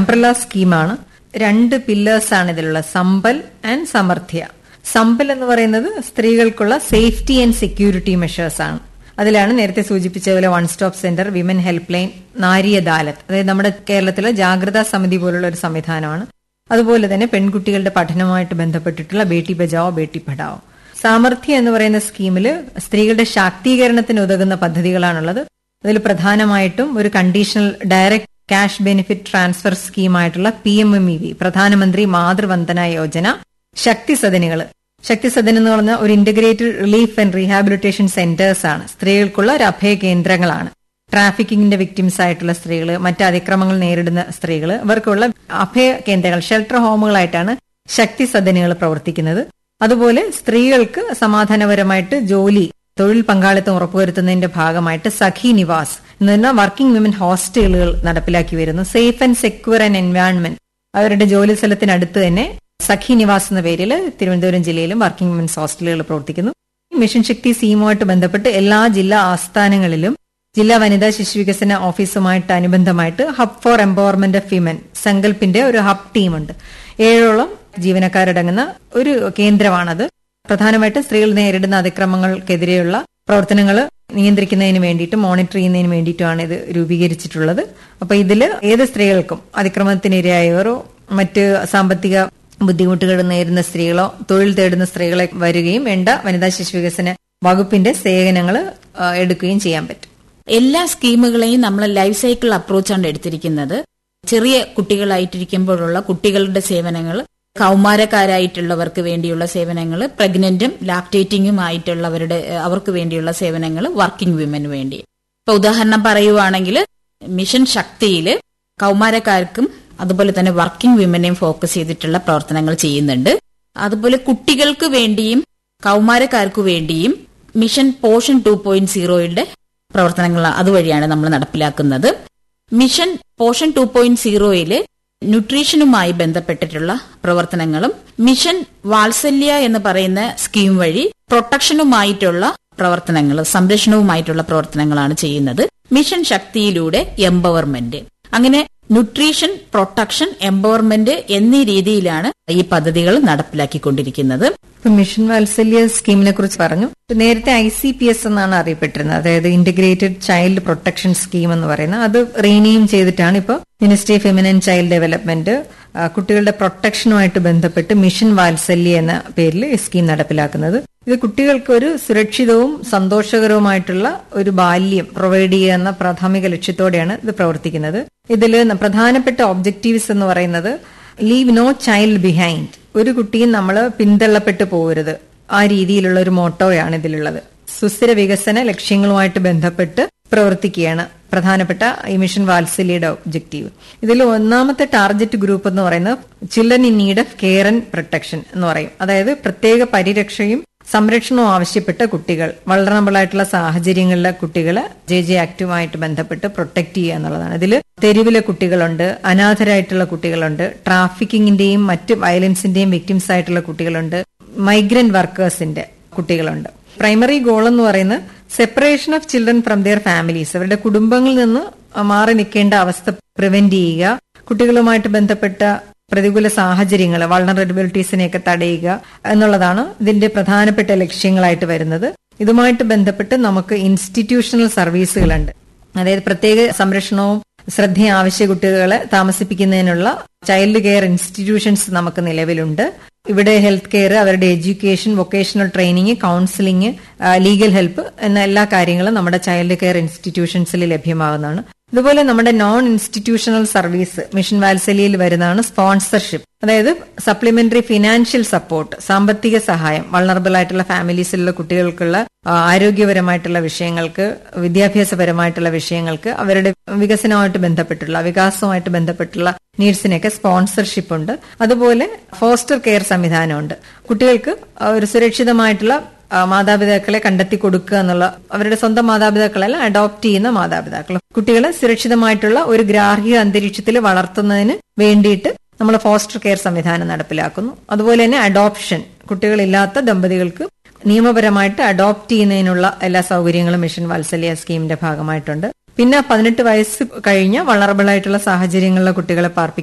umbrella സ്കീമാണ് രണ്ട് pillars ആണ് ഇതിലുള്ള സമ്പൽ ആൻഡ് സമർത്ഥ്യ സമ്പൽ എന്ന് പറയുന്നത് സ്ത്രീകൾക്കുള്ള സേഫ്റ്റി ആൻഡ് സെക്യൂരിറ്റി മെഷേഴ്സ് ആണ് അതിലാണ് നേരത്തെ സൂചിപ്പിച്ച പോലെ one stop centre women help line Nari Adalat അതായത് നമ്മുടെ കേരളത്തിലെ ജാഗ്രതാ സമിതി പോലുള്ള ഒരു സംവിധാനമാണ് അതുപോലെ തന്നെ പെൺകുട്ടികളുടെ പഠനവുമായിട്ട് ബന്ധപ്പെട്ടിട്ടുള്ള ബേട്ടി ബചാവോ ബേട്ടി പഠാവോ സാമർഥ്യ എന്ന് പറയുന്ന സ്കീമിൽ സ്ത്രീകളുടെ ശാക്തീകരണത്തിന് ഉതകുന്ന പദ്ധതികളാണുള്ളത് അതിൽ പ്രധാനമായിട്ടും ഒരു conditional direct cash benefit transfer സ്കീമായിട്ടുള്ള P M M E V Pradhanmantri Matruvandana Yojana ശക്തി സദനുകൾ ശക്തി സദൻ എന്ന് പറഞ്ഞ ഒരു integrated relief and rehabilitation centres ആണ് സ്ത്രീകൾക്കുള്ള ഒരു അഭയ കേന്ദ്രങ്ങളാണ് ട്രാഫിക്കിങ്ങിന്റെ വിക്ടിംസ് ആയിട്ടുള്ള സ്ത്രീകൾ മറ്റ് അതിക്രമങ്ങൾ നേരിടുന്ന സ്ത്രീകൾ ഇവർക്കുള്ള അഭയ കേന്ദ്രങ്ങൾ ഷെൽട്ടർ ഹോമുകളായിട്ടാണ് ശക്തി സദനുകൾ പ്രവർത്തിക്കുന്നത് അതുപോലെ സ്ത്രീകൾക്ക് സമാധാനപരമായിട്ട് ജോലി തൊഴിൽ പങ്കാളിത്തം ഉറപ്പുവരുത്തുന്നതിന്റെ ഭാഗമായിട്ട് സഖി നിവാസ് എന്ന് പറഞ്ഞാൽ വർക്കിംഗ് വിമൻ ഹോസ്റ്റലുകൾ നടപ്പിലാക്കി വരുന്നു safe and secure and environment അവരുടെ ജോലി സ്ഥലത്തിനടുത്ത് തന്നെ സഖി നിവാസ് എന്ന പേരിൽ തിരുവനന്തപുരം ജില്ലയിലും വർക്കിംഗ് വിമൻസ് ഹോസ്റ്റലുകൾ പ്രവർത്തിക്കുന്നു മിഷൻ ശക്തി സ്കീമുമായിട്ട് ബന്ധപ്പെട്ട് എല്ലാ ജില്ലാ ആസ്ഥാനങ്ങളിലും ജില്ലാ വനിതാ ശിശു വികസന ഓഫീസുമായിട്ട് അനുബന്ധമായിട്ട് hub for empowerment of women സങ്കല്പിന്റെ ഒരു ഹബ് ടീമുണ്ട് ഏഴോളം ജീവനക്കാരടങ്ങുന്ന ഒരു കേന്ദ്രമാണത് പ്രധാനമായിട്ട് സ്ത്രീകൾ നേരിടുന്ന അതിക്രമങ്ങൾക്കെതിരെയുള്ള പ്രവർത്തനങ്ങൾ നിയന്ത്രിക്കുന്നതിന് വേണ്ടിയിട്ട് മോണിറ്റർ ചെയ്യുന്നതിന് വേണ്ടിയിട്ടുമാണ് ഇത് രൂപീകരിച്ചിട്ടുള്ളത് അപ്പൊ ഇതിൽ ഏത് സ്ത്രീകൾക്കും അതിക്രമത്തിനിരയായവരോ മറ്റ് സാമ്പത്തിക ബുദ്ധിമുട്ടുകൾ നേരിടുന്ന സ്ത്രീകളോ തൊഴിൽ തേടുന്ന സ്ത്രീകളെ വരികയും വേണ്ട വനിതാ ശിശു വികസന വകുപ്പിന്റെ സേവനങ്ങൾ എടുക്കുകയും ചെയ്യാൻ പറ്റും എല്ലാ സ്കീമുകളെയും നമ്മൾ ലൈഫ് സൈക്കിൾ അപ്രോച്ചാണ് എടുത്തിരിക്കുന്നത് ചെറിയ കുട്ടികളായിട്ടിരിക്കുമ്പോഴുള്ള കുട്ടികളുടെ സേവനങ്ങൾ കൗമാരക്കാരായിട്ടുള്ളവർക്ക് വേണ്ടിയുള്ള സേവനങ്ങൾ പ്രഗ്നന്റും ലാക്ടേറ്റിംഗും ആയിട്ടുള്ളവരുടെ അവർക്ക് വേണ്ടിയുള്ള സേവനങ്ങൾ വർക്കിംഗ് വിമന് വേണ്ടി ഇപ്പൊ ഉദാഹരണം പറയുവാണെങ്കിൽ മിഷൻ ശക്തിയിൽ കൗമാരക്കാർക്കും അതുപോലെ തന്നെ വർക്കിംഗ് വിമനെയും ഫോക്കസ് ചെയ്തിട്ടുള്ള പ്രവർത്തനങ്ങൾ ചെയ്യുന്നുണ്ട് അതുപോലെ കുട്ടികൾക്ക് വേണ്ടിയും കൗമാരക്കാർക്ക് വേണ്ടിയും മിഷൻ പോഷൻ ടു പോയിന്റ് സീറോയുടെ പ്രവർത്തനങ്ങൾ അതുവഴിയാണ് നമ്മൾ നടപ്പിലാക്കുന്നത് മിഷൻ പോഷൻ ടു പോയിന്റ് സീറോയില് ന്യൂട്രീഷനുമായി ബന്ധപ്പെട്ടിട്ടുള്ള പ്രവർത്തനങ്ങളും മിഷൻ വാത്സല്യ എന്ന് പറയുന്ന സ്കീം വഴി പ്രൊട്ടക്ഷനുമായിട്ടുള്ള പ്രവർത്തനങ്ങൾ സംരക്ഷണവുമായിട്ടുള്ള പ്രവർത്തനങ്ങളാണ് ചെയ്യുന്നത് മിഷൻ ശക്തിയിലൂടെ എംപവർമെന്റ് അങ്ങനെ ന്യൂട്രീഷൻ പ്രൊട്ടക്ഷൻ എംപവർമെന്റ് എന്നീ രീതിയിലാണ് ഈ പദ്ധതികൾ നടപ്പിലാക്കിക്കൊണ്ടിരിക്കുന്നത് മിഷൻ വാത്സല്യ സ്കീമിനെ കുറിച്ച് പറഞ്ഞു നേരത്തെ ഐ സി പി എസ് എന്നാണ് അറിയപ്പെട്ടിരുന്നത് അതായത് ഇന്റഗ്രേറ്റഡ് ചൈൽഡ് പ്രൊട്ടക്ഷൻ സ്കീം എന്ന് പറയുന്നത് അത് റീനെയിം ചെയ്തിട്ടാണ് ഇപ്പോൾ ministry of feminine child development കുട്ടികളുടെ പ്രൊട്ടക്ഷനുമായിട്ട് ബന്ധപ്പെട്ട് മിഷൻ വാത്സല്യ എന്ന പേരിൽ ഈ സ്കീം നടപ്പിലാക്കുന്നത് ഇത് കുട്ടികൾക്ക് ഒരു സുരക്ഷിതവും സന്തോഷകരവുമായിട്ടുള്ള ഒരു ബാല്യം പ്രൊവൈഡ് ചെയ്യുക എന്ന പ്രാഥമിക ലക്ഷ്യത്തോടെയാണ് ഇത് പ്രവർത്തിക്കുന്നത് ഇതിൽ പ്രധാനപ്പെട്ട ഒബ്ജക്റ്റീവ്സ് എന്ന് പറയുന്നത് ലീവ് നോ ചൈൽഡ് ബിഹൈൻഡ് ഒരു കുട്ടിയും നമ്മൾ പിന്തള്ളപ്പെട്ടു പോകരുത് ആ രീതിയിലുള്ള ഒരു മോട്ടോയാണ് ഇതിലുള്ളത് സുസ്ഥിര വികസന ലക്ഷ്യങ്ങളുമായിട്ട് ബന്ധപ്പെട്ട് പ്രവർത്തിക്കുകയാണ് പ്രധാനപ്പെട്ട ഈ മിഷൻ വാത്സല്യയുടെ ഒബ്ജക്റ്റീവ് ഇതിൽ ഒന്നാമത്തെ ടാർഗറ്റ് ഗ്രൂപ്പ് എന്ന് പറയുന്നത് children in need of care and protection എന്ന് പറയും അതായത് പ്രത്യേക പരിരക്ഷയും സംരക്ഷണവും ആവശ്യപ്പെട്ട കുട്ടികൾ വളറബിൾ ആയിട്ടുള്ള സാഹചര്യങ്ങളിലെ കുട്ടികളെ ജെ ജെ ആക്ടുമായിട്ട് ബന്ധപ്പെട്ട് പ്രൊട്ടക്ട് ചെയ്യുക എന്നുള്ളതാണ് ഇതിൽ തെരുവിലെ കുട്ടികളുണ്ട് അനാഥരായിട്ടുള്ള കുട്ടികളുണ്ട് ട്രാഫിക്കിങ്ങിന്റെയും മറ്റ് വയലൻസിന്റെയും വിക്ടിംസ് ആയിട്ടുള്ള കുട്ടികളുണ്ട് മൈഗ്രന്റ് വർക്കേഴ്സിന്റെ കുട്ടികളുണ്ട് പ്രൈമറി ഗോൾ എന്ന് പറയുന്നത് separation of children from their families അവരുടെ കുടുംബങ്ങളിൽ നിന്ന് മാറി നിൽക്കേണ്ട അവസ്ഥ പ്രിവെന്റ് ചെയ്യുക കുട്ടികളുമായിട്ട് ബന്ധപ്പെട്ട പ്രതികൂല സാഹചര്യങ്ങൾ വൾണറബിലിറ്റീസിനെയൊക്കെ തടയുക എന്നുള്ളതാണ് ഇതിന്റെ പ്രധാനപ്പെട്ട ലക്ഷ്യങ്ങളായിട്ട് വരുന്നത് ഇതുമായിട്ട് ബന്ധപ്പെട്ട് നമുക്ക് ഇൻസ്റ്റിറ്റ്യൂഷണൽ സർവീസുകളുണ്ട് അതായത് പ്രത്യേക സംരക്ഷണവും ശ്രദ്ധയും ആവശ്യ കുട്ടികളെ താമസിപ്പിക്കുന്നതിനുള്ള ചൈൽഡ് കെയർ ഇൻസ്റ്റിറ്റ്യൂഷൻസ് നമുക്ക് നിലവിലുണ്ട് ഇവിടെ ഹെൽത്ത് കെയർ അവരുടെ education vocational training counselling legal help എന്ന എല്ലാ കാര്യങ്ങളും നമ്മുടെ ചൈൽഡ് കെയർ ഇൻസ്റ്റിറ്റ്യൂഷൻസിൽ ലഭ്യമാകുന്നതാണ് ഇതുപോലെ നമ്മുടെ നോൺ ഇൻസ്റ്റിറ്റ്യൂഷണൽ സർവീസ് മിഷൻ വാത്സല്യയിൽ വരുന്നതാണ് സ്പോൺസർഷിപ്പ് അതായത് സപ്ലിമെന്ററി ഫിനാൻഷ്യൽ സപ്പോർട്ട് സാമ്പത്തിക സഹായം വളണറബിൾ ആയിട്ടുള്ള ഫാമിലീസിലുള്ള കുട്ടികൾക്കുള്ള ആരോഗ്യപരമായിട്ടുള്ള വിഷയങ്ങൾക്ക് വിദ്യാഭ്യാസപരമായിട്ടുള്ള വിഷയങ്ങൾക്ക് അവരുടെ വികസനവുമായിട്ട് ബന്ധപ്പെട്ടുള്ള വികാസവുമായിട്ട് ബന്ധപ്പെട്ടുള്ള നീഡ്സിനൊക്കെ സ്പോൺസർഷിപ്പ് ഉണ്ട് അതുപോലെ ഫോസ്റ്റർ കെയർ സംവിധാനമുണ്ട് കുട്ടികൾക്ക് ഒരു സുരക്ഷിതമായിട്ടുള്ള മാതാപിതാക്കളെ കണ്ടെത്തി കൊടുക്കുക എന്നുള്ള അവരുടെ സ്വന്തം മാതാപിതാക്കളെല്ലാം അഡോപ്റ്റ് ചെയ്യുന്ന മാതാപിതാക്കൾ കുട്ടികളെ സുരക്ഷിതമായിട്ടുള്ള ഒരു ഗ്രാഹിക അന്തരീക്ഷത്തിൽ വളർത്തുന്നതിന് വേണ്ടിയിട്ട് നമ്മൾ ഫോസ്റ്റർ കെയർ സംവിധാനം നടപ്പിലാക്കുന്നു അതുപോലെ തന്നെ അഡോപ്ഷൻ കുട്ടികളില്ലാത്ത ദമ്പതികൾക്ക് നിയമപരമായിട്ട് അഡോപ്റ്റ് ചെയ്യുന്നതിനുള്ള എല്ലാ സൗകര്യങ്ങളും മിഷൻ വാത്സല്യ സ്കീമിന്റെ ഭാഗമായിട്ടുണ്ട് പിന്നെ പതിനെട്ട് വയസ്സ് കഴിഞ്ഞ വളറബിൾ ആയിട്ടുള്ള സാഹചര്യങ്ങളിലെ കുട്ടികളെ പാർപ്പിക്കും